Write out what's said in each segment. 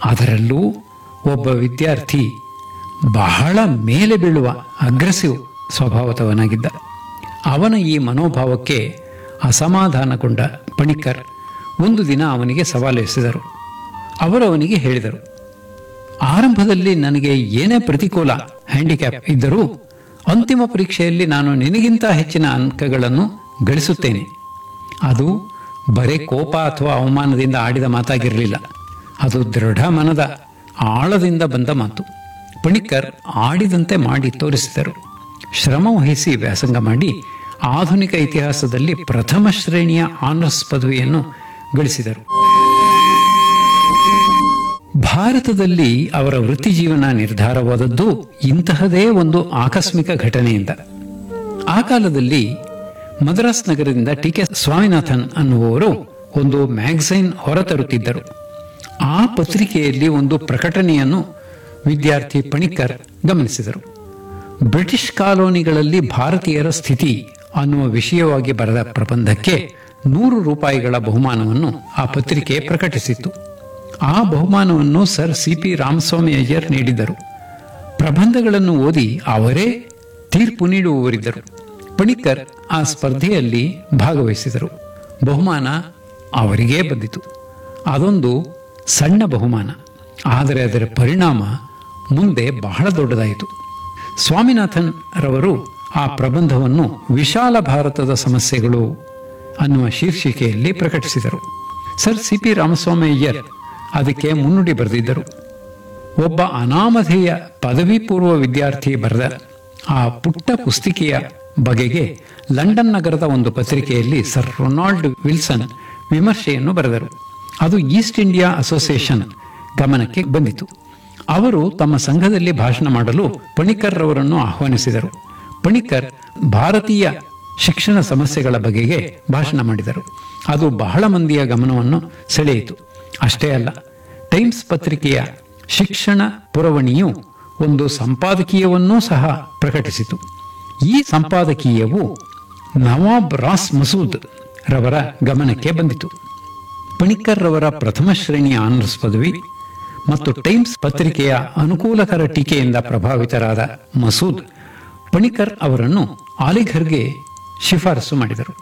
ಅದರಲ್ಲೂ ಒಬ್ಬ ವಿದ್ಯಾರ್ಥಿ ಬಹಳ ಮೇಲೆ ಬೀಳುವ ಅಗ್ರೆಸಿವ್ ಸ್ವಭಾವದವನಾಗಿದ್ದ ಅವನ ಈ ಮನೋಭಾವಕ್ಕೆ ಅಸಮಾಧಾನಗೊಂಡ ಪಣಿಕರ್ ಒಂದು ದಿನ ಅವನಿಗೆ ಸವಾಲು ಎಸೆದರು ಅವರು ಅವನಿಗೆ ಹೇಳಿದರು ಆರಂಭದಲ್ಲಿ ನನಗೆ ಏನೇ ಪ್ರತಿಕೂಲ ಹ್ಯಾಂಡಿಕ್ಯಾಪ್ ಇದ್ದರೂ ಅಂತಿಮ ಪರೀಕ್ಷೆಯಲ್ಲಿ ನಾನು ನಿನಗಿಂತ ಹೆಚ್ಚಿನ ಅಂಕಗಳನ್ನು ಗಳಿಸುತ್ತೇನೆ ಅದು ಬರೇ ಕೋಪ ಅಥವಾ ಅವಮಾನದಿಂದ ಆಡಿದ ಮಾತಾಗಿರಲಿಲ್ಲ ಅದು ದೃಢ ಮನದ ಆಳದಿಂದ ಬಂದ ಮಾತು ಪಣಿಕರ್ ಆಡಿದಂತೆ ಮಾಡಿ ತೋರಿಸಿದರು ಶ್ರಮ ವಹಿಸಿ ವ್ಯಾಸಂಗ ಮಾಡಿ ಆಧುನಿಕ ಇತಿಹಾಸದಲ್ಲಿ ಪ್ರಥಮ ಶ್ರೇಣಿಯ ಆನರ್ಸ್ ಪದವಿಯನ್ನು ಗಳಿಸಿದರು ಭಾರತದಲ್ಲಿ ಅವರ ವೃತ್ತಿ ಜೀವನ ನಿರ್ಧಾರವಾದದ್ದು ಇಂತಹದೇ ಒಂದು ಆಕಸ್ಮಿಕ ಘಟನೆಯಿಂದ ಆ ಕಾಲದಲ್ಲಿ ಮದ್ರಾಸ್ ನಗರದಿಂದ ಟಿ ಕೆ ಸ್ವಾಮಿನಾಥನ್ ಅನ್ನುವವರು ಒಂದು ಮ್ಯಾಗಝೈನ್ ಹೊರತರುತ್ತಿದ್ದರು ಆ ಪತ್ರಿಕೆಯಲ್ಲಿ ಒಂದು ಪ್ರಕಟಣೆಯನ್ನು ವಿದ್ಯಾರ್ಥಿ ಪಣಿಕರ್ ಗಮನಿಸಿದರು ಬ್ರಿಟಿಷ್ ಕಾಲೋನಿಗಳಲ್ಲಿ ಭಾರತೀಯರ ಸ್ಥಿತಿ ಅನ್ನುವ ವಿಷಯವಾಗಿ ಬರೆದ ಪ್ರಬಂಧಕ್ಕೆ ನೂರು ರೂಪಾಯಿಗಳ ಬಹುಮಾನವನ್ನು ಆ ಪತ್ರಿಕೆ ಪ್ರಕಟಿಸಿತ್ತು ಆ ಬಹುಮಾನವನ್ನು sir C P Ramaswamy Iyer ನೀಡಿದ್ದರು ಪ್ರಬಂಧಗಳನ್ನು ಓದಿ ಅವರೇ ತೀರ್ಪು ನೀಡುವವರಿದ್ದರು ಪಣಿಕರ್ ಆ ಸ್ಪರ್ಧೆಯಲ್ಲಿ ಭಾಗವಹಿಸಿದರು ಬಹುಮಾನ ಅವರಿಗೇ ಬಂದಿತು ಅದೊಂದು ಸಣ್ಣ ಬಹುಮಾನ ಆದರೆ ಅದರ ಪರಿಣಾಮ ಮುಂದೆ ಬಹಳ ದೊಡ್ಡದಾಯಿತು ಸ್ವಾಮಿನಾಥನ್ ರವರು ಆ ಪ್ರಬಂಧವನ್ನು ವಿಶಾಲ ಭಾರತದ ಸಮಸ್ಯೆಗಳು ಅನ್ನುವ ಶೀರ್ಷಿಕೆಯಲ್ಲಿ ಪ್ರಕಟಿಸಿದರು sir C P Ramaswamy Iyer ಅದಕ್ಕೆ ಮುನ್ನುಡಿ ಬರೆದಿದ್ದರು ಒಬ್ಬ ಅನಾಮಧೇಯ ಪದವಿ ಪೂರ್ವ ವಿದ್ಯಾರ್ಥಿ ಬರೆದ ಆ ಪುಟ್ಟ ಪುಸ್ತಿಕೆಯ ಬಗೆಗೆ ಲಂಡನ್ ನಗರದ ಒಂದು ಪತ್ರಿಕೆಯಲ್ಲಿ ಸರ್ ರೊನಾಲ್ಡ್ ವಿಲ್ಸನ್ ವಿಮರ್ಶೆಯನ್ನು ಬರೆದರು ಅದು ಈಸ್ಟ್ ಇಂಡಿಯಾ ಅಸೋಸಿಯೇಷನ್ ಗಮನಕ್ಕೆ ಬಂದಿತು ಅವರು ತಮ್ಮ ಸಂಘದಲ್ಲಿ ಭಾಷಣ ಮಾಡಲು ಪಣಿಕರ್ ರವರನ್ನು ಆಹ್ವಾನಿಸಿದರು ಪಣಿಕರ್ ಭಾರತೀಯ ಶಿಕ್ಷಣ ಸಮಸ್ಯೆಗಳ ಬಗೆಗೆ ಭಾಷಣ ಮಾಡಿದರು ಅದು ಬಹಳ ಮಂದಿಯ ಗಮನವನ್ನು ಸೆಳೆಯಿತು ಅಷ್ಟೇ ಅಲ್ಲ ಟೈಮ್ಸ್ ಪತ್ರಿಕೆಯ ಶಿಕ್ಷಣ ಪುರವಣಿಯು ಒಂದು ಸಂಪಾದಕೀಯವನ್ನೂ ಸಹ ಪ್ರಕಟಿಸಿತು ಈ ಸಂಪಾದಕೀಯವು ನವಾಬ್ ರಾಸ್ ಮಸೂದ್ ರವರ ಗಮನಕ್ಕೆ ಬಂದಿತು ಪಣಿಕರ್ ರವರ ಪ್ರಥಮ ಶ್ರೇಣಿಯ ಆನರ್ಸ್ ಪದವಿ ಮತ್ತು ಟೈಮ್ಸ್ ಪತ್ರಿಕೆಯ ಅನುಕೂಲಕರ ಟೀಕೆಯಿಂದ ಪ್ರಭಾವಿತರಾದ ಮಸೂದ್ ಪಣಿಕರ್ ಅವರನ್ನು ಆಲಿಘರ್ಗೆ ಶಿಫಾರಸು ಮಾಡಿದರು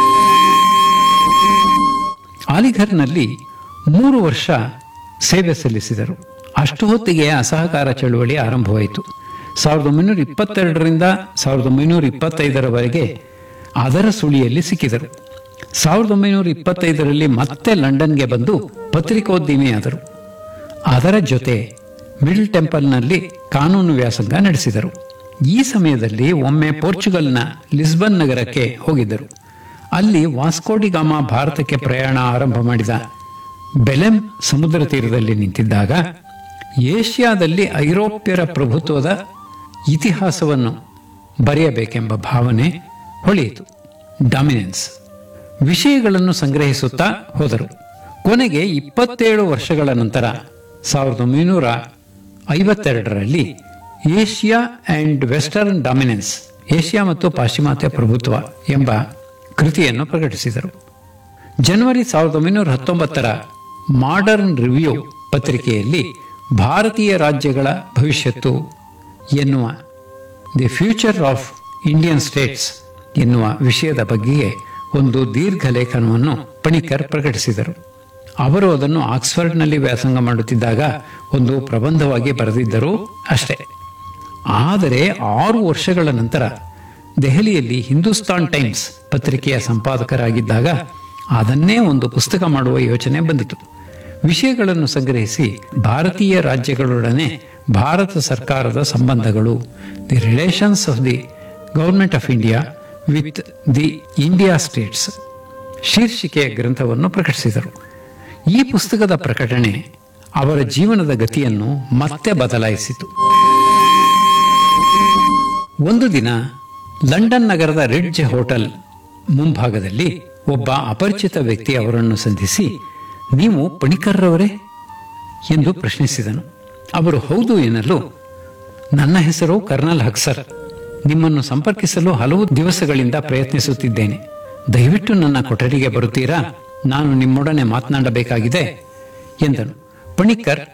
ಆಲಿಘರ್ನಲ್ಲಿ ಮೂರು ವರ್ಷ ಸೇವೆ ಸಲ್ಲಿಸಿದರು ಅಷ್ಟು ಹೊತ್ತಿಗೆ ಅಸಹಕಾರ ಚಳುವಳಿ ಆರಂಭವಾಯಿತು ಸಾವಿರದ ಒಂಬೈನೂರ ಇಪ್ಪತ್ತೆರಡರಿಂದ ಸಾವಿರದ ಒಂಬೈನೂರ ಇಪ್ಪತ್ತೈದರವರೆಗೆ ಅದರ ಸುಳಿಯಲ್ಲಿ ಸಿಕ್ಕಿದರು ಸಾವಿರದ ಒಂಬೈನೂರ ಇಪ್ಪತ್ತೈದರಲ್ಲಿ ಮತ್ತೆ ಲಂಡನ್ಗೆ ಬಂದು ಪತ್ರಿಕೋದ್ಯಮಿಯಾದರು ಅದರ ಜೊತೆ ಮಿಡಲ್ ಟೆಂಪಲ್ನಲ್ಲಿ ಕಾನೂನು ವ್ಯಾಸಂಗ ನಡೆಸಿದರು ಈ ಸಮಯದಲ್ಲಿ ಒಮ್ಮೆ ಪೋರ್ಚುಗಲ್ನ ಲಿಸ್ಬನ್ ನಗರಕ್ಕೆ ಹೋಗಿದ್ದರು ಅಲ್ಲಿ ವಾಸ್ಕೋಡಿಗಾಮ ಭಾರತಕ್ಕೆ ಪ್ರಯಾಣ ಆರಂಭ ಮಾಡಿದ ಬೆಲೆಮ್ ಸಮುದ್ರ ತೀರದಲ್ಲಿ ನಿಂತಿದ್ದಾಗ ಏಷ್ಯಾದಲ್ಲಿ ಐರೋಪ್ಯರ ಪ್ರಭುತ್ವದ ಇತಿಹಾಸವನ್ನು ಬರೆಯಬೇಕೆಂಬ ಭಾವನೆ ಹೊಳೆಯಿತು ಡಾಮಿನೆನ್ಸ್ ವಿಷಯಗಳನ್ನು ಸಂಗ್ರಹಿಸುತ್ತಾ ಹೋದರು ಕೊನೆಗೆ ಇಪ್ಪತ್ತೇಳು ವರ್ಷಗಳ ನಂತರ ಸಾವಿರದ ಒಂಬೈನೂರ ಐವತ್ತೆರಡರಲ್ಲಿ Asia and western dominance Asia ಮತ್ತು ಪಾಶ್ಚಿಮಾತ್ಯ ಪ್ರಭುತ್ವ ಎಂಬ ಕೃತಿಯನ್ನು ಪ್ರಕಟಿಸಿದರು ಜನವರಿ ಸಾವಿರದ ಒಂಬೈನೂರ ಹತ್ತೊಂಬತ್ತರ ಮಾಡರ್ನ್ ರಿವ್ಯೂ ಪತ್ರಿಕೆಯಲ್ಲಿ ಭಾರತೀಯ ರಾಜ್ಯಗಳ ಭವಿಷ್ಯತ್ತು ಎನ್ನುವ the future of Indian states ಎನ್ನುವ ವಿಷಯದ ಬಗ್ಗೆ ಒಂದು ದೀರ್ಘ ಲೇಖನವನ್ನು ಪಣಿಕರ್ ಪ್ರಕಟಿಸಿದರು ಅವರು ಅದನ್ನು ಆಕ್ಸ್ಫರ್ಡ್ನಲ್ಲಿ ವ್ಯಾಸಂಗ ಮಾಡುತ್ತಿದ್ದಾಗ ಒಂದು ಪ್ರಬಂಧವಾಗಿ ಬರೆದಿದ್ದರು ಅಷ್ಟೇ ಆದರೆ ಆರು ವರ್ಷಗಳ ನಂತರ ದೆಹಲಿಯಲ್ಲಿ ಹಿಂದೂಸ್ತಾನ್ ಟೈಮ್ಸ್ ಪತ್ರಿಕೆಯ ಸಂಪಾದಕರಾಗಿದ್ದಾಗ ಅದನ್ನೇ ಒಂದು ಪುಸ್ತಕ ಮಾಡುವ ಯೋಚನೆ ಬಂದಿತು ವಿಷಯಗಳನ್ನು ಸಂಗ್ರಹಿಸಿ ಭಾರತೀಯ ರಾಜ್ಯಗಳೊಡನೆ ಭಾರತ ಸರ್ಕಾರದ ಸಂಬಂಧಗಳು the relations of the government of India with the India states ಶೀರ್ಷಿಕೆಯ ಗ್ರಂಥವನ್ನು ಪ್ರಕಟಿಸಿದರು ಈ ಪುಸ್ತಕದ ಪ್ರಕಟಣೆ ಅವರ ಜೀವನದ ಗತಿಯನ್ನು ಮತ್ತೆ ಬದಲಾಯಿಸಿತು ಒಂದು ದಿನ ಲಂಡನ್ ನಗರದ ರಿಡ್ಜ್ ಹೋಟೆಲ್ ಮುಂಭಾಗದಲ್ಲಿ ಒಬ್ಬ ಅಪರಿಚಿತ ವ್ಯಕ್ತಿ ಅವರನ್ನು ಸಂಧಿಸಿ ನೀವು ಪಣಿಕರ್ರವರೇ ಎಂದು ಪ್ರಶ್ನಿಸಿದನು ಅವರು ಹೌದು ಎನ್ನಲು ನನ್ನ ಹೆಸರು ಕರ್ನಲ್ ಹಕ್ಸರ್ ನಿಮ್ಮನ್ನು ಸಂಪರ್ಕಿಸಲು ಹಲವು ದಿವಸಗಳಿಂದ ಪ್ರಯತ್ನಿಸುತ್ತಿದ್ದೇನೆ ದಯವಿಟ್ಟು ನನ್ನ ಕೊಠಡಿಗೆ ಬರುತ್ತೀರಾ ನಾನು ನಿಮ್ಮೊಡನೆ ಮಾತನಾಡಬೇಕಾಗಿದೆ ಎಂದನು ಪಣಿಕರ್